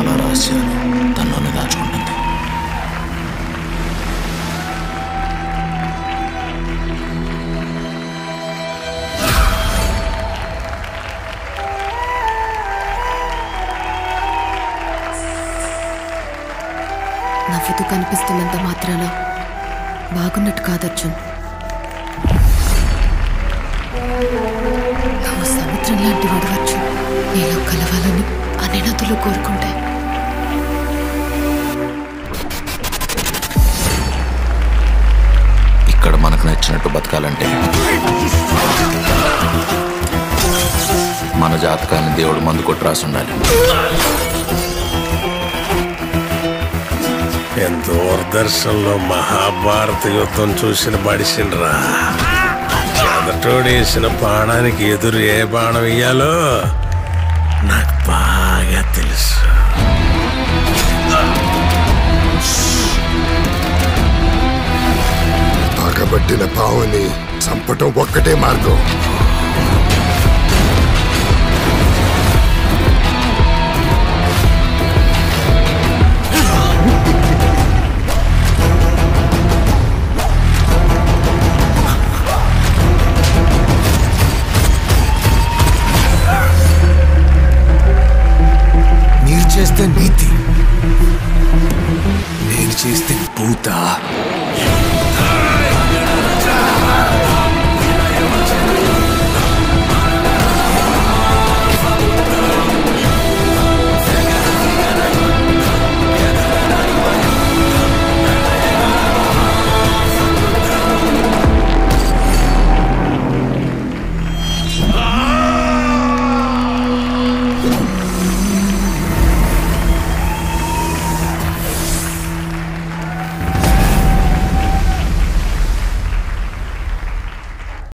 చాలా రహస్యాలు తనలోనే దాచుకుంటుంది నవ్వుతూ కనిపిస్తున్నంత మాత్రాన బాగున్నట్టు కాదర్జున్ నువ్వు సముద్రం లాంటి వాడవచ్చు నీలో కలవాలని అన్ని నదులు కోరుకుంటాయి ఇక్కడ మనకు నచ్చినట్టు బతకాలంటే మన జాతకాన్ని దేవుడు మందు కొట్టి రాసి ఉండాలి దూరదర్శన్లో మహాభారత యుద్ధం చూసిన బడిసినరా చెదటోడేసిన బాణానికి ఎదురు ఏ బాణం ఇయ్యాలో నాకు బాగా తెలుసు పగబట్టిన పావుని చంపటం ఒక్కటే మార్గం మీరు చేస్తే నీతి నేను చేస్తే పూత